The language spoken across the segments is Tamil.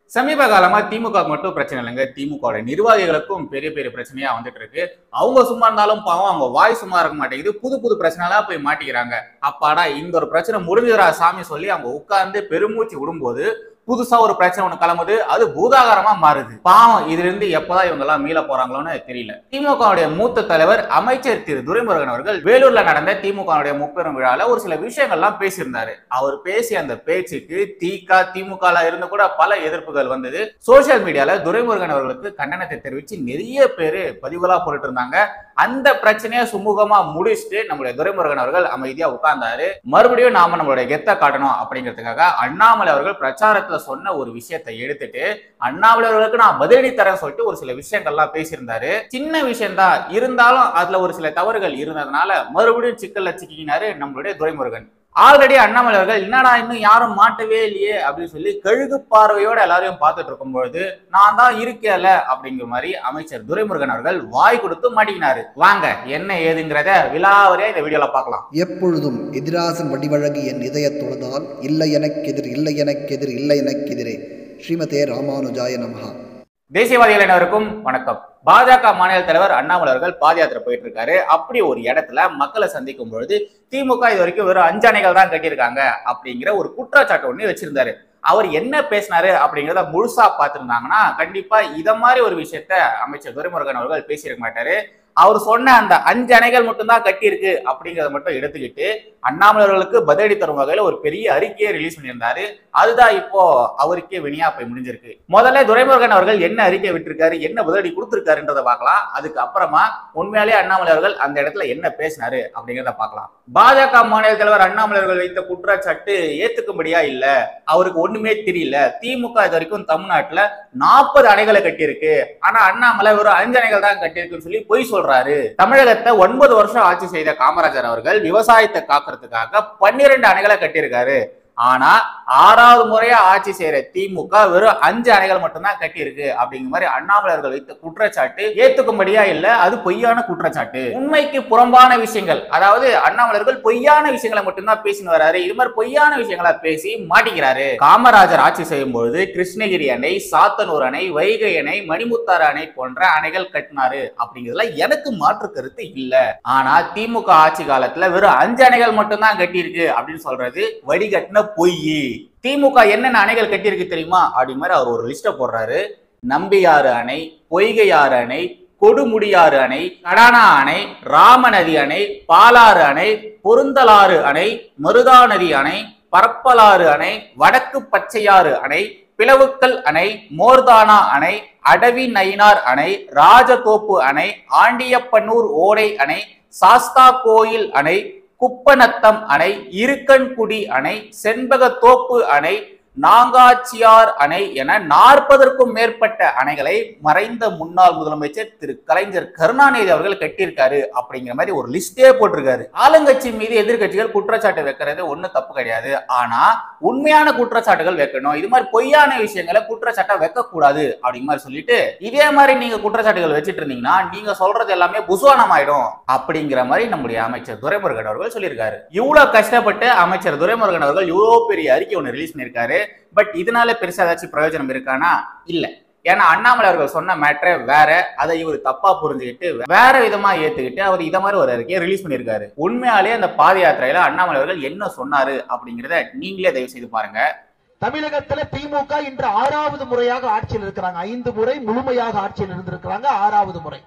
சமீப காலமா திமுக மட்டும் பிரச்சனை இல்லைங்க திமுக நிர்வாகிகளுக்கும் பெரிய பெரிய பிரச்சனையா வந்துட்டு இருக்கு அவங்க சும்மா இருந்தாலும் பாவம் அவங்க வாய் சும்மா இருக்க மாட்டேங்குது புது புது பிரச்சனைலாம் போய் மாட்டிக்கிறாங்க அப்பாடா இந்த ஒரு பிரச்சனை முடிஞ்சுதா சாமி சொல்லி அவங்க உட்கார்ந்து பெருமூச்சு விடும்போது புதுசா ஒரு பிரச்சனை ஒண்ணு கிளம்புது அது பூதாகரமா மாறுது பாவம் இதுல இருந்து எப்பதான் இவங்க எல்லாம் மீள போறாங்களோன்னு தெரியல திமுகவுடைய மூத்த தலைவர் அமைச்சர் திரு துரைமுருகன் அவர்கள் வேலூர்ல நடந்த திமுகவுடைய முப்பெரும் விழால ஒரு சில விஷயங்கள்லாம் பேசியிருந்தாரு அவர் பேசிய அந்த பேச்சுக்கு திக திமுக இருந்து கூட பல எதிர்ப்புகள் வந்தது சோசியல் மீடியால துரைமுருகன் அவர்களுக்கு கண்டனத்தை தெரிவிச்சு நிறைய பேரு பதிவுகளா போட்டுட்டு இருந்தாங்க அந்த பிரச்சனையை சுமூகமா முடிச்சுட்டு நம்மளுடைய துரைமுருகன் அவர்கள் அமைதியா உட்கார்ந்தாரு மறுபடியும் நாம நம்மளுடைய கெத்த காட்டணும் அப்படிங்கிறதுக்காக அண்ணாமலை அவர்கள் பிரச்சாரத்துல சொன்ன ஒரு விஷயத்தை எடுத்துட்டு அண்ணாமலை அவர்களுக்கு நான் பதிலடி தரேன் சொல்லிட்டு ஒரு சில விஷயங்கள்லாம் பேசியிருந்தாரு சின்ன விஷயம்தான் இருந்தாலும் அதுல ஒரு சில தவறுகள் இருந்ததுனால மறுபடியும் சிக்கல்ல சிக்கினாரு நம்மளுடைய துரைமுருகன் ஆல்ரெடி அண்ணாமலை அவர்கள் என்னடா இன்னும் யாரும் மாட்டவே இல்லையே அப்படின்னு சொல்லி கழுகு பார்வையோட எல்லாரையும் பார்த்துட்டு இருக்கும் பொழுது நான் தான் இருக்கேல அப்படிங்கிற மாதிரி அமைச்சர் துரைமுருகன் அவர்கள் வாய் கொடுத்து மாட்டிக்கினாரு வாங்க என்ன ஏதுங்கிறத விலாவரியா இந்த வீடியோல பார்க்கலாம் எப்பொழுதும் எதிராசன் வடிவழகு என் இதயத் தொழுதால் இல்லை எனக்கெதிர் இல்லை எனக்கெதிர் இல்லை எனக்கெதிரே ஸ்ரீமதே ராமானுஜாய நமஹா தேசியவாதிகள் அனைவருக்கும் வணக்கம் பாஜக மாநில தலைவர் அண்ணாமலை அவர்கள் பாத யாத்திரை போயிட்டு இருக்காரு அப்படி ஒரு இடத்துல மக்களை சந்திக்கும் பொழுது திமுக இது வரைக்கும் வெறும் அஞ்சு அணைகள் தான் கட்டியிருக்காங்க அப்படிங்கிற ஒரு குற்றச்சாட்டு ஒண்ணு வச்சிருந்தாரு அவர் என்ன பேசினாரு அப்படிங்கிறத முழுசா பார்த்திருந்தாங்கன்னா கண்டிப்பா இத மாதிரி ஒரு விஷயத்த அமைச்சர் துரைமுருகன் அவர்கள் பேசியிருக்க மாட்டாரு அவர் சொன்ன அந்த அஞ்சு அணைகள் மட்டும்தான் கட்டியிருக்கு அப்படிங்கிறத மட்டும் எடுத்துக்கிட்டு அண்ணாமலை அவர்களுக்கு பதிலடி தரும் வகையில ஒரு பெரிய அறிக்கையை ரிலீஸ் பண்ணியிருந்தாரு அதுதான் இப்போ அவருக்கே வினியா போய் முடிஞ்சிருக்கு முதல்ல துரைமுருகன் அவர்கள் என்ன அறிக்கை விட்டிருக்காரு என்ன பதிலடி கொடுத்திருக்காருன்றதை பார்க்கலாம் அதுக்கு அப்புறமா உண்மையாலே அண்ணாமலை அவர்கள் அந்த இடத்துல என்ன பேசினாரு அப்படிங்கிறத பார்க்கலாம் பாஜக மாநில தலைவர் அண்ணாமலை அவர்கள் வைத்த குற்றச்சாட்டு ஏத்துக்கும்படியா இல்ல அவருக்கு ஒண்ணுமே தெரியல திமுக இது வரைக்கும் தமிழ்நாட்டுல நாற்பது அணைகளை கட்டியிருக்கு ஆனா அண்ணாமலை ஒரு அஞ்சு அணைகள் தான் கட்டியிருக்குன்னு சொல்லி பொய் சொல்றாரு தமிழகத்தை ஒன்பது வருஷம் ஆட்சி செய்த காமராஜர் அவர்கள் விவசாயத்தை காக்கிறதுக்காக பன்னிரண்டு அணைகளை கட்டியிருக்காரு ஆனா ஆறாவது முறையா ஆட்சி செய்யற திமுக வெறும் அஞ்சு அணைகள் மட்டும்தான் கட்டியிருக்கு அப்படிங்கிற மாதிரி அண்ணாமலை அவர்கள் வைத்த குற்றச்சாட்டு ஏத்துக்கும்படியா இல்ல அது பொய்யான குற்றச்சாட்டு உண்மைக்கு புறம்பான விஷயங்கள் அதாவது அண்ணாமலர்கள் பொய்யான விஷயங்களை மட்டும்தான் பேசின்னு வராரு இது மாதிரி பொய்யான விஷயங்களை பேசி மாட்டிக்கிறாரு காமராஜர் ஆட்சி செய்யும் பொழுது கிருஷ்ணகிரி அணை சாத்தனூர் அணை வைகை அணை மணிமுத்தாறு அணை போன்ற அணைகள் கட்டினாரு அப்படிங்கிறதுல எனக்கு மாற்று கருத்து இல்ல ஆனா திமுக ஆட்சி காலத்துல வெறும் அஞ்சு அணைகள் மட்டும்தான் கட்டியிருக்கு அப்படின்னு சொல்றது வடிகட்டின பொய் திமுக என்னென்ன அணைகள் கட்டியிருக்கு தெரியுமா அப்படி மாதிரி அவர் ஒரு லிஸ்ட போடுறாரு நம்பியாறு அணை பொய்கையாறு அணை கொடுமுடியாறு அணை கடானா அணை ராமநதி அணை பாலாறு அணை பொருந்தலாறு அணை மருதாநதி அணை பரப்பலாறு அணை வடக்கு பச்சையாறு அணை பிளவுக்கல் அணை மோர்தானா அணை அடவி நயினார் அணை ராஜதோப்பு அணை ஆண்டியப்பனூர் ஓடை அணை சாஸ்தா கோயில் அணை குப்பநத்தம் அணை இருக்கன்குடி அணை செண்பகத்தோப்பு அணை நாங்காச்சியார் அணை என நாற்பதற்கும் மேற்பட்ட அணைகளை மறைந்த முன்னாள் முதலமைச்சர் திரு கலைஞர் கருணாநிதி அவர்கள் கட்டியிருக்காரு அப்படிங்கிற மாதிரி ஒரு லிஸ்டே போட்டிருக்காரு ஆளுங்கட்சி மீது எதிர்க்கட்சிகள் குற்றச்சாட்டு வைக்கிறது ஒண்ணும் தப்பு கிடையாது ஆனா உண்மையான குற்றச்சாட்டுகள் வைக்கணும் இது மாதிரி பொய்யான விஷயங்களை குற்றச்சாட்டை வைக்க கூடாது அப்படிங்கிற மாதிரி சொல்லிட்டு இதே மாதிரி நீங்க குற்றச்சாட்டுகள் வச்சுட்டு இருந்தீங்கன்னா நீங்க சொல்றது எல்லாமே புசுவானம் ஆயிடும் அப்படிங்கிற மாதிரி நம்முடைய அமைச்சர் துரைமுருகன் அவர்கள் சொல்லியிருக்காரு இவ்வளவு கஷ்டப்பட்டு அமைச்சர் துரைமுருகன் அவர்கள் இவ்வளவு பெரிய அறிக்கை ஒன்று ரிலீஸ் பண்ணியிருக்காரு பட் இதனால பெருசா ஏதாச்சும் பிரயோஜனம் இருக்கானா இல்ல ஏன்னா அண்ணாமலை அவர்கள் சொன்ன மேட்ரே வேற அதை இவர் தப்பா புரிஞ்சுக்கிட்டு வேற விதமா ஏத்துக்கிட்டு அவர் இத மாதிரி ஒரு அறிக்கையை ரிலீஸ் பண்ணியிருக்காரு உண்மையாலே அந்த பாத யாத்திரையில அண்ணாமலை அவர்கள் என்ன சொன்னாரு அப்படிங்கிறத நீங்களே தயவு செய்து பாருங்க தமிழகத்துல திமுக இன்று ஆறாவது முறையாக ஆட்சியில் இருக்கிறாங்க ஐந்து முறை முழுமையாக ஆட்சியில் இருந்திருக்கிறாங்க ஆறாவது முறை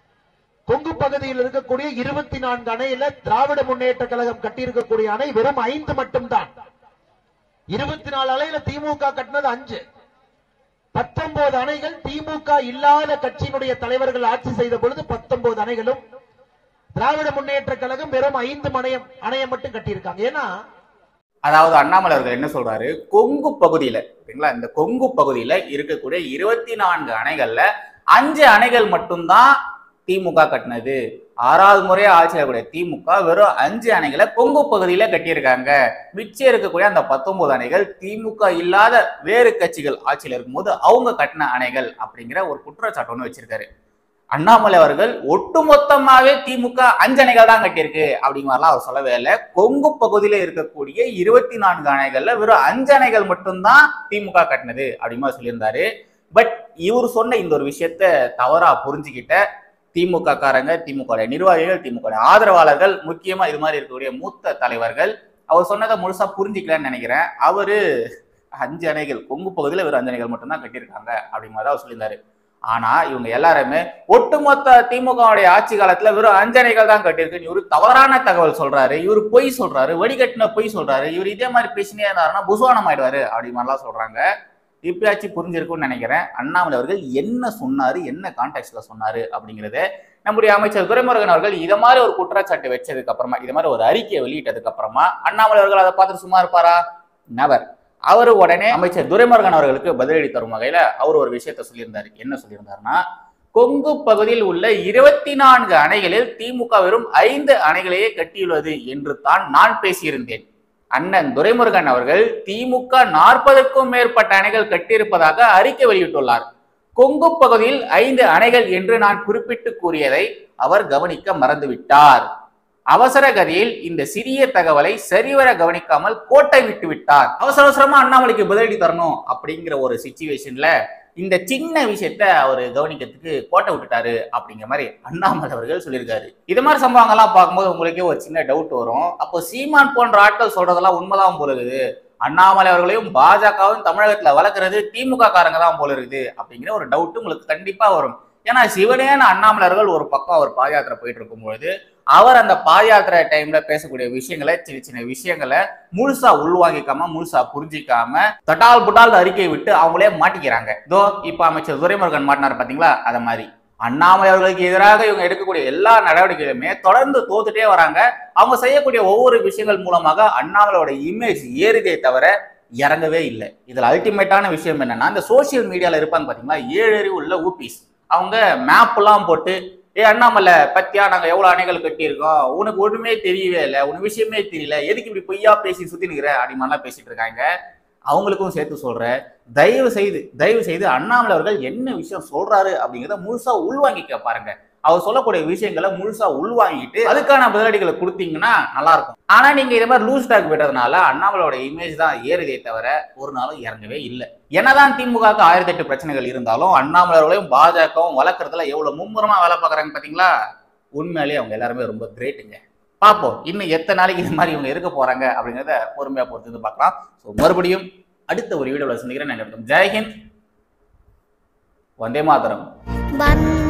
கொங்கு பகுதியில் இருக்கக்கூடிய இருபத்தி நான்கு அணையில திராவிட முன்னேற்ற கழகம் கட்டியிருக்கக்கூடிய அணை வெறும் ஐந்து மட்டும்தான் இருபத்தி நாலு அணையில திமுக கட்டினது அஞ்சு பத்தொன்பது அணைகள் திமுக இல்லாத கட்சியினுடைய தலைவர்கள் ஆட்சி செய்த பொழுது பத்தொன்பது அணைகளும் திராவிட முன்னேற்ற கழகம் வெறும் ஐந்து மணையம் அணையம் மட்டும் கட்டியிருக்காங்க ஏன்னா அதாவது அண்ணாமலை அவர்கள் என்ன சொல்றாரு கொங்கு பகுதியில சரிங்களா இந்த கொங்கு பகுதியில இருக்கக்கூடிய இருபத்தி நான்கு அணைகள்ல அஞ்சு அணைகள் மட்டும்தான் திமுக கட்டினது ஆறாவது முறையா ஆட்சியில் இருக்கக்கூடிய திமுக வெறும் அஞ்சு அணைகளை கொங்கு பகுதியில கட்டியிருக்காங்க மிச்சம் இருக்கக்கூடிய அந்த பத்தொன்பது அணைகள் திமுக இல்லாத வேறு கட்சிகள் ஆட்சியில் இருக்கும்போது அவங்க கட்டின அணைகள் அப்படிங்கிற ஒரு குற்றச்சாட்டு ஒன்று வச்சிருக்காரு அண்ணாமலை அவர்கள் ஒட்டுமொத்தமாவே திமுக அஞ்சணைகள் தான் கட்டியிருக்கு அப்படிங்கிற மாதிரிலாம் அவர் சொல்லவே இல்லை கொங்கு பகுதியில இருக்கக்கூடிய இருபத்தி நான்கு அணைகள்ல வெறும் அஞ்சு அணைகள் மட்டும்தான் திமுக கட்டினது அப்படிங்கிற மாதிரி சொல்லியிருந்தாரு பட் இவர் சொன்ன இந்த ஒரு விஷயத்த தவறா புரிஞ்சுக்கிட்ட திமுக காரங்க திமுக நிர்வாகிகள் திமுக ஆதரவாளர்கள் முக்கியமா இது மாதிரி இருக்கக்கூடிய மூத்த தலைவர்கள் அவர் சொன்னதை முழுசா புரிஞ்சுக்கலன்னு நினைக்கிறேன் அவரு அஞ்சு அணைகள் கொங்கு பகுதியில வெறும் அஞ்சு அணைகள் மட்டும்தான் கட்டியிருக்காங்க அப்படிங்கிற மாதிரி அவர் சொல்லியிருந்தாரு ஆனா இவங்க எல்லாருமே ஒட்டுமொத்த திமுகவுடைய ஆட்சி காலத்துல வெறும் அஞ்சனைகள் தான் கட்டியிருக்கு இவரு தவறான தகவல் சொல்றாரு இவரு பொய் சொல்றாரு வடிகட்டின பொய் சொல்றாரு இவர் இதே மாதிரி பேசினே இருந்தாருன்னா புசுவானம் ஆயிடுவாரு அப்படி மாதிரிலாம் சொல்றாங்க இப்பயாச்சும் புரிஞ்சிருக்கும்னு நினைக்கிறேன் அண்ணாமலை அவர்கள் என்ன சொன்னாரு என்ன கான்டெக்ட்ல சொன்னாரு அப்படிங்கறத நம்முடைய அமைச்சர் துரைமுருகன் அவர்கள் இதை மாதிரி ஒரு குற்றச்சாட்டு வச்சதுக்கு அப்புறமா இது மாதிரி ஒரு அறிக்கையை வெளியிட்டதுக்கு அப்புறமா அண்ணாமலை அவர்கள் அதை பார்த்துட்டு சும்மா இருப்பாரா நவர் அவர் உடனே அமைச்சர் துரைமுருகன் அவர்களுக்கு பதிலடி தரும் வகையில அவர் ஒரு விஷயத்த சொல்லியிருந்தாரு என்ன சொல்லியிருந்தாருன்னா கொங்கு பகுதியில் உள்ள இருபத்தி நான்கு அணைகளில் திமுக வெறும் ஐந்து அணைகளையே கட்டியுள்ளது என்று தான் நான் பேசியிருந்தேன் அண்ணன் துரைமுருகன் அவர்கள் திமுக நாற்பதுக்கும் மேற்பட்ட அணைகள் கட்டியிருப்பதாக அறிக்கை வெளியிட்டுள்ளார் கொங்கு பகுதியில் ஐந்து அணைகள் என்று நான் குறிப்பிட்டு கூறியதை அவர் கவனிக்க மறந்துவிட்டார் அவசர கதியில் இந்த சிறிய தகவலை சரிவர கவனிக்காமல் கோட்டை விட்டு விட்டார் அவசர அவசரமா அண்ணாமலைக்கு பதிலடி தரணும் அப்படிங்கிற ஒரு சுச்சுவேஷன்ல இந்த சின்ன விஷயத்த அவர் கவனிக்கிறதுக்கு கோட்டை விட்டுட்டாரு அப்படிங்கிற மாதிரி அண்ணாமலை அவர்கள் சொல்லியிருக்காரு இது மாதிரி சம்பவங்கள்லாம் பார்க்கும்போது உங்களுக்கே ஒரு சின்ன டவுட் வரும் அப்போ சீமான் போன்ற ஆட்கள் சொல்றதெல்லாம் உண்மைதான் போல இருக்குது அண்ணாமலை அவர்களையும் பாஜகவும் தமிழகத்துல வளர்க்கறது திமுக காரங்க தான் போல இருக்குது அப்படிங்கிற ஒரு டவுட் உங்களுக்கு கண்டிப்பா வரும் ஏன்னா சிவனேன அண்ணாமலர்கள் ஒரு பக்கம் அவர் பாத யாத்திரை போயிட்டு இருக்கும் பொழுது அவர் அந்த பாத யாத்திரை டைம்ல பேசக்கூடிய விஷயங்களை சின்ன சின்ன விஷயங்களை முழுசா உள்வாங்கிக்காம முழுசா புரிஞ்சிக்காம தட்டால் புட்டால் அறிக்கை விட்டு அவங்களே மாட்டிக்கிறாங்க இதோ இப்ப அமைச்சர் துரைமுருகன் மாட்டினார் பாத்தீங்களா அத மாதிரி அண்ணாமலை அவர்களுக்கு எதிராக இவங்க எடுக்கக்கூடிய எல்லா நடவடிக்கைகளுமே தொடர்ந்து தோத்துட்டே வராங்க அவங்க செய்யக்கூடிய ஒவ்வொரு விஷயங்கள் மூலமாக அண்ணாமலையோட இமேஜ் ஏறுதே தவிர இறங்கவே இல்லை இதுல அல்டிமேட்டான விஷயம் என்னன்னா இந்த சோசியல் மீடியால இருப்பாங்க பாத்தீங்களா ஏழு அறிவு உள்ள ஊபிஸ் அவங்க மேப் எல்லாம் போட்டு ஏ அண்ணாமலை பத்தியா நாங்க எவ்வளவு அணைகள் கட்டியிருக்கோம் உனக்கு ஒண்ணுமே தெரியவே இல்லை உனக்கு விஷயமே தெரியல எதுக்கு இப்படி பொய்யா பேசி சுத்தி நிக்கிற அப்படி மாதிரிலாம் பேசிட்டு இருக்காங்க அவங்களுக்கும் சேர்த்து சொல்றேன் தயவு செய்து தயவு செய்து அண்ணாமலை அவர்கள் என்ன விஷயம் சொல்றாரு அப்படிங்கிறத முழுசா உள்வாங்கிக்க பாருங்க அவர் சொல்லக்கூடிய விஷயங்களை முழுசா உள்வாங்கிட்டு அதுக்கான பதிலடிகளை கொடுத்தீங்கன்னா நல்லா இருக்கும் ஆனா நீங்க இது மாதிரி லூஸ் டாக் விட்டதுனால அண்ணாமலையோட இமேஜ் தான் ஏறுதே தவிர ஒரு நாளும் இறங்கவே இல்லை என்னதான் திமுகவுக்கு ஆயிரத்தி எட்டு பிரச்சனைகள் இருந்தாலும் அண்ணாமலை அவர்களையும் பாஜகவும் வளர்க்கறதுல எவ்வளவு மும்முரமா வேலை பார்க்கறாங்க பாத்தீங்களா உண்மையிலேயே அவங்க எல்லாருமே ரொம்ப கிரேட்டுங்க பார்ப்போம் இன்னும் எத்தனை நாளைக்கு இது மாதிரி இவங்க இருக்க போறாங்க அப்படிங்கிறத பொறுமையா பொறுத்து வந்து பார்க்கலாம் ஸோ மறுபடியும் அடுத்த ஒரு வீடியோவில் சந்திக்கிறேன் நான் ஜெய்ஹிந்த் வந்தே மாதரம் வந்த